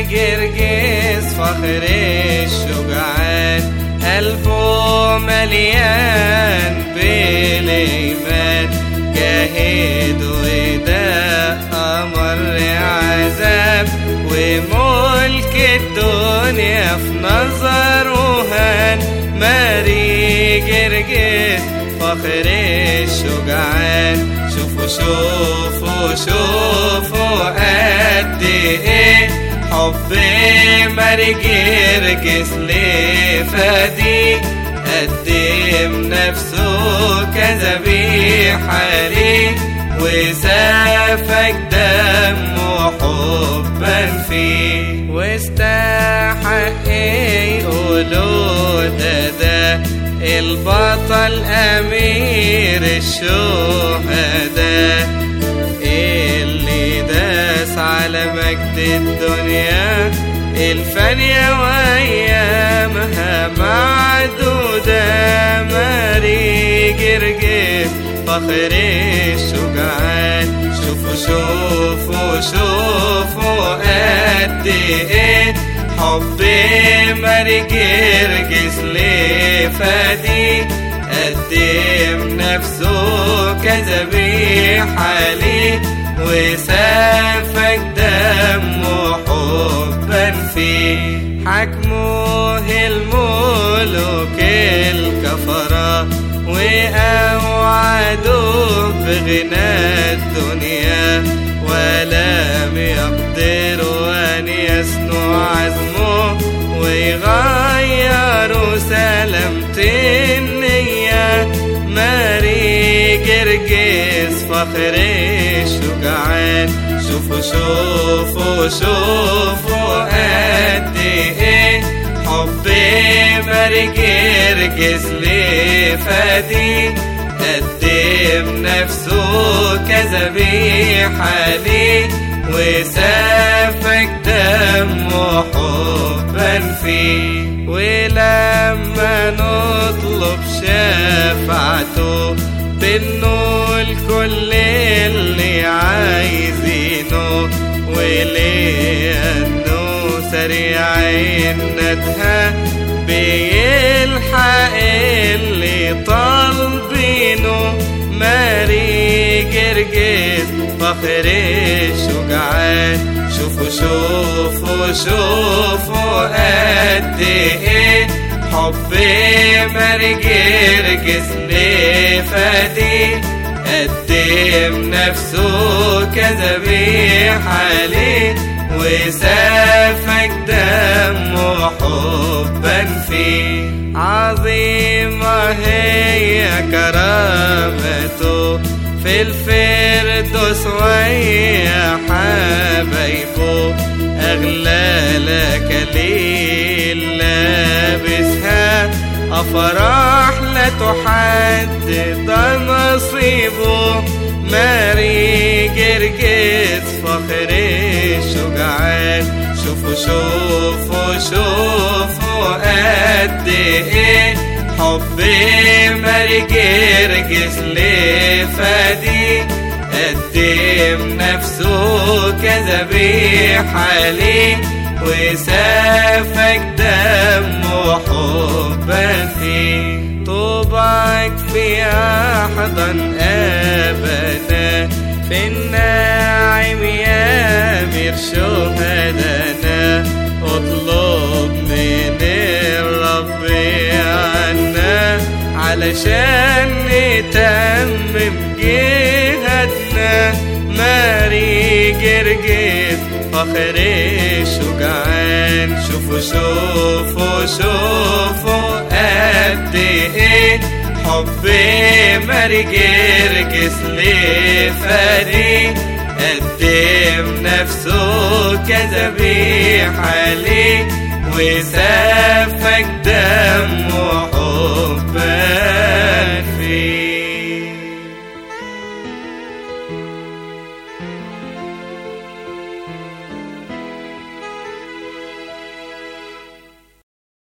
جرجس فخر الشجعان قلبه مليان بالإيمان جاهد وده أمر عذاب وملك الدنيا في نظره هان ماري جرجس فخر الشجعان شوفوا شوفوا شوفوا قد ايه حب ماري جرجس لفدي قدم نفسه كذبيحة ليه وسافك دمه حبا فيه واستحق يقولوا ده ده البطل أمير الشهداء اللي داس على مجد الدنيا الفانية وأيامها معدودة ماري جرجس فخر الشجعان شوفوا شوفوا شوفوا قد ايه حب ماري جرجس لفدي قدم نفسه كذبيحة ليه وسافك دمه حبا فيه حكمه الملوك الكفرة وأوعدوه بغنى الدنيا ولم يقدروا أن يسنوا عزمه ويغيروا سلامة النية ماري جرجس فخر الشجعان شوفوا شوفوا شوفوا قد ايه حب ماري جرجس لفدي قدم نفسه كذبيحة ليه وسافك دمه حبا فيه ولما نطلب شفاعته بنقول كل اللي عايزينه ولأنه سريع الندهة بيلحق اللي طالبينه ماري جرجس فخر الشجعان شوفوا شوفوا شوفوا قد ايه حب ماري جرجس لفدي قدم نفسه كذبيحة ليه وسافك دمه حبا فيه عظيمة هي كرامته في الفردوس ويا حبايبه أغلى لك ليل لابسها أفراح لا تحدد نصيبه ماري جرجس فخر الشجعان شوفوا شوفوا شوفوا قد ايه حب ماري جرجس لفدي قدم نفسه كذبيحة ليه وسافك دمه حبا فيه طوبك في أحضن أبدا في الناعم يا أمير شهدنا اطلب من الرب عنا علشان نتمم جهتنا ماري جرجس فخر الشجعان شوفوا شوفوا شوفوا قد ايه حب ماري جرجس لفريق قدم نفسه كذبيحة ليه وسافك دمه حب